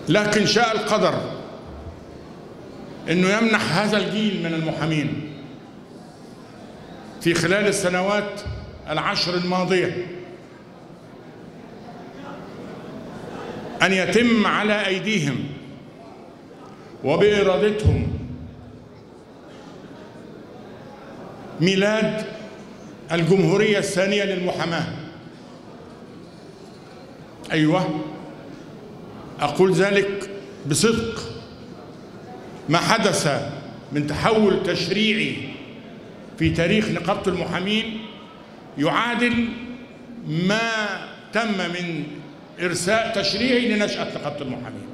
لكن شاء القدر انه يمنح هذا الجيل من المحامين في خلال السنوات العشر الماضيه ان يتم على ايديهم وبارادتهم ميلاد الجمهوريه الثانيه للمحاماه ايوه اقول ذلك بصدق ما حدث من تحول تشريعي في تاريخ نقابه المحامين يعادل ما تم من ارساء تشريعي لنشاه نقابه المحامين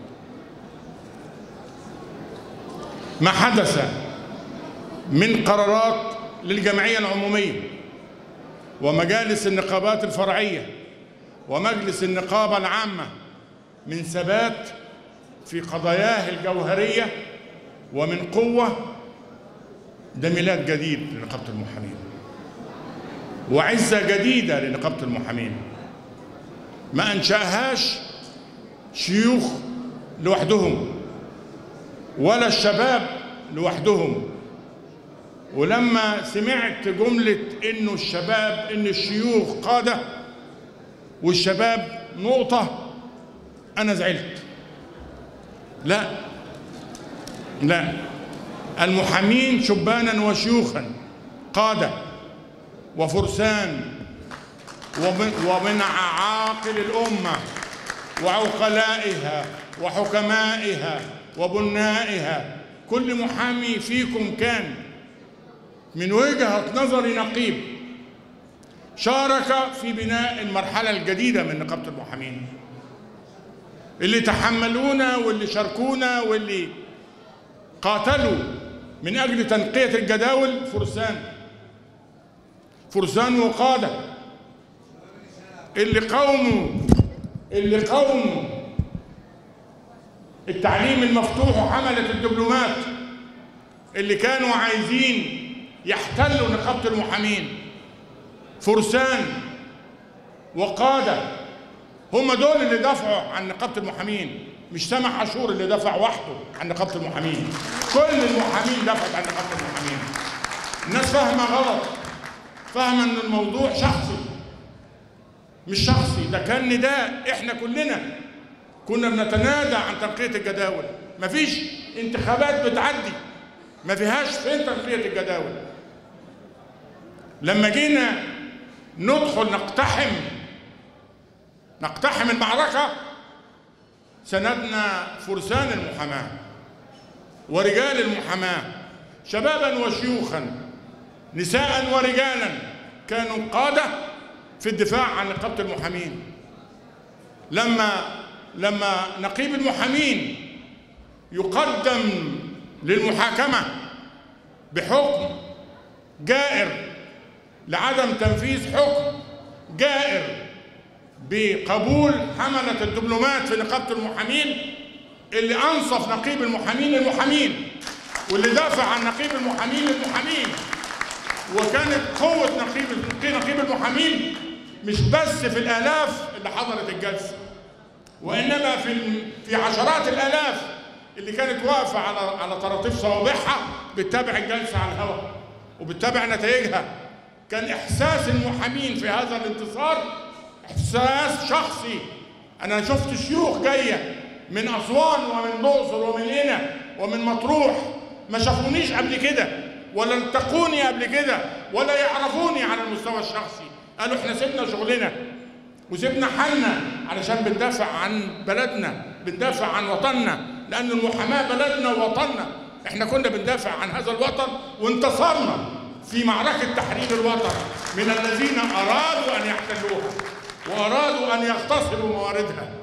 ما حدث من قرارات للجمعيه العموميه ومجالس النقابات الفرعيه ومجلس النقابه العامه من ثبات في قضاياه الجوهريه ومن قوه ده ميلاد جديد لنقابه المحامين وعزه جديده لنقابه المحامين ما انشاهاش شيوخ لوحدهم ولا الشباب لوحدهم ولما سمعت جملة إنه الشباب إن الشيوخ قادة والشباب نقطة أنا زعلت لا لا المحامين شبانا وشيوخا قادة وفرسان ومن, ومن عاقل الأمة وعقلائها وحكمائها وبنائها كل محامي فيكم كان من وجهة نظر نقيب شارك في بناء المرحلة الجديدة من نقابة المحامين اللي تحملونا واللي شاركونا واللي قاتلوا من أجل تنقية الجداول فرسان فرسان وقادة اللي قوموا اللي قوموا التعليم المفتوح وحملة الدبلومات اللي كانوا عايزين يحتلوا نقابة المحامين فرسان وقادة هم دول اللي دافعوا عن نقابة المحامين مش سامح عاشور اللي دافع وحده عن نقابة المحامين كل المحامين دفعت عن نقابة المحامين الناس فاهمة غلط فاهمة ان الموضوع شخصي مش شخصي ده كان نداء احنا كلنا كنا بنتنادى عن تنقية الجداول مفيش انتخابات بتعدي ما فيهاش فين تنقية الجداول لما جينا ندخل نقتحم نقتحم المعركة سندنا فرسان المحاماة ورجال المحاماة شبابا وشيوخا نساء ورجالا كانوا قادة في الدفاع عن نقابة المحامين لما لما نقيب المحامين يقدم للمحاكمة بحكم جائر لعدم تنفيذ حكم جائر بقبول حملة الدبلومات في نقابة المحامين اللي أنصف نقيب المحامين المحامين واللي دافع عن نقيب المحامين المحامين وكانت قوة نقيب نقيب المحامين مش بس في الآلاف اللي حضرت الجلسة وإنما في في عشرات الآلاف اللي كانت واقفة على على طراطيف صوابعها بتتابع الجلسة على الهواء وبتتابع نتائجها كان إحساس المحامين في هذا الانتصار إحساس شخصي أنا شفت شيوخ جاية من أسوان ومن الأقصر ومن هنا ومن مطروح ما شافونيش قبل كده ولا التقوني قبل كده ولا يعرفوني على المستوى الشخصي قالوا احنا سيبنا شغلنا وسيبنا حالنا علشان بندافع عن بلدنا بندافع عن وطننا لأن المحاماة بلدنا ووطننا احنا كنا بندافع عن هذا الوطن وانتصرنا في معركة تحرير الوطن من الذين أرادوا أن يحتلوها وأرادوا أن يغتصبوا مواردها